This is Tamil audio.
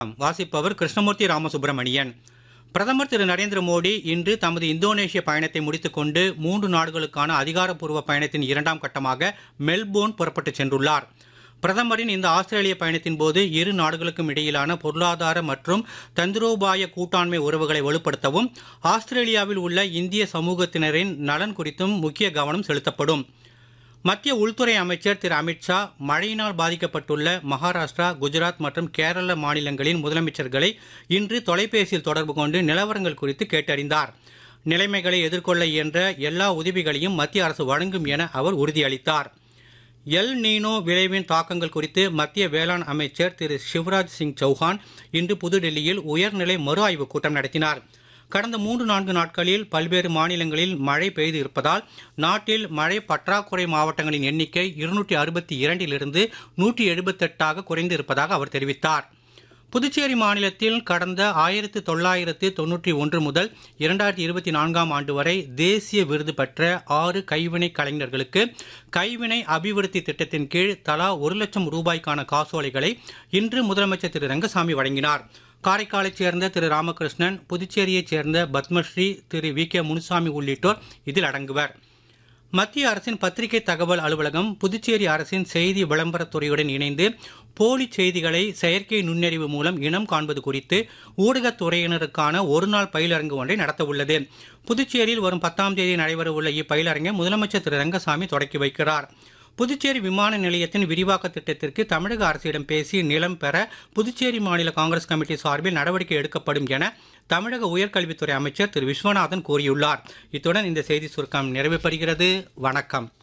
வாசிப்பவர் கிருஷ்ணமூர்த்தி ராமசுப்பிரமணியன் பிரதமர் திரு நரேந்திர மோடி இன்று தமது இந்தோனேஷிய பயணத்தை முடித்துக்கொண்டு மூன்று நாடுகளுக்கான அதிகாரப்பூர்வ பயணத்தின் இரண்டாம் கட்டமாக மெல்போர்ன் புறப்பட்டுச் சென்றுள்ளார் பிரதமரின் இந்த ஆஸ்திரேலிய பயணத்தின் போது இரு நாடுகளுக்கும் இடையிலான பொருளாதார மற்றும் தந்திரோபாய கூட்டாண்மை உறவுகளை வலுப்படுத்தவும் ஆஸ்திரேலியாவில் உள்ள இந்திய சமூகத்தினரின் நலன் குறித்தும் முக்கிய கவனம் செலுத்தப்படும் மத்திய உள்துறை அமைச்சர் திரு அமித்ஷா மழையினால் பாதிக்கப்பட்டுள்ள மகாராஷ்டிரா குஜராத் மற்றும் கேரள மாநிலங்களின் முதலமைச்சர்களை இன்று தொலைபேசியில் தொடர்பு கொண்டு நிலவரங்கள் குறித்து கேட்டறிந்தார் நிலைமைகளை எதிர்கொள்ள இயன்ற எல்லா உதவிகளையும் மத்திய அரசு வழங்கும் என அவர் உறுதியளித்தார் எல் நீனோ விளைவின் தாக்கங்கள் குறித்து மத்திய வேளாண் அமைச்சர் திரு சிவராஜ் சிங் சௌஹான் இன்று புதுடெல்லியில் உயர்நிலை மறு ஆய்வுக் கூட்டம் நடத்தினார் கடந்த மூன்று நான்கு நாட்களில் பல்வேறு மாநிலங்களில் மழை பெய்து இருப்பதால் நாட்டில் மழை பற்றாக்குறை மாவட்டங்களின் எண்ணிக்கை இருநூற்றி அறுபத்தி இரண்டிலிருந்து நூற்றி எழுபத்தெட்டாக குறைந்து இருப்பதாக அவர் தெரிவித்தார் புதுச்சேரி மாநிலத்தில் கடந்த ஆயிரத்து தொள்ளாயிரத்து தொன்னூற்றி ஒன்று முதல் இரண்டாயிரத்தி இருபத்தி நான்காம் ஆண்டு வரை தேசிய விருது பெற்ற ஆறு கைவினை கலைஞர்களுக்கு கைவினை அபிவிருத்தி திட்டத்தின் கீழ் தலா ஒரு லட்சம் ரூபாய்க்கான காசோலைகளை இன்று முதலமைச்சர் திரு ரங்கசாமி வழங்கினார் காரைக்காலைச் சேர்ந்த திரு ராமகிருஷ்ணன் புதுச்சேரியைச் சேர்ந்த பத்மஸ்ரீ திரு வி கே முனுசாமி உள்ளிட்டோர் இதில் அடங்குவர் மத்திய அரசின் பத்திரிகை தகவல் அலுவலகம் புதுச்சேரி அரசின் செய்தி விளம்பரத்துறையுடன் இணைந்து போலி செய்திகளை செயற்கை நுண்ணறிவு மூலம் இனம் காண்பது குறித்து ஊடகத்துறையினருக்கான ஒருநாள் பயிலரங்கு ஒன்றை நடத்தவுள்ளது புதுச்சேரியில் வரும் பத்தாம் தேதி நடைபெறவுள்ள இப்பயிலரங்கை முதலமைச்சர் திரு ரங்கசாமி தொடக்கி வைக்கிறார் புதுச்சேரி விமான நிலையத்தின் விரிவாக்க திட்டத்திற்கு தமிழக அரசிடம் பேசி நிலம் பெற புதுச்சேரி மாநில காங்கிரஸ் கமிட்டி சார்பில் நடவடிக்கை எடுக்கப்படும் என தமிழக உயர்கல்வித்துறை அமைச்சர் திரு விஸ்வநாதன் கூறியுள்ளார் இத்துடன் இந்த செய்தி சுருக்கம் நிறைவு பெறுகிறது வணக்கம்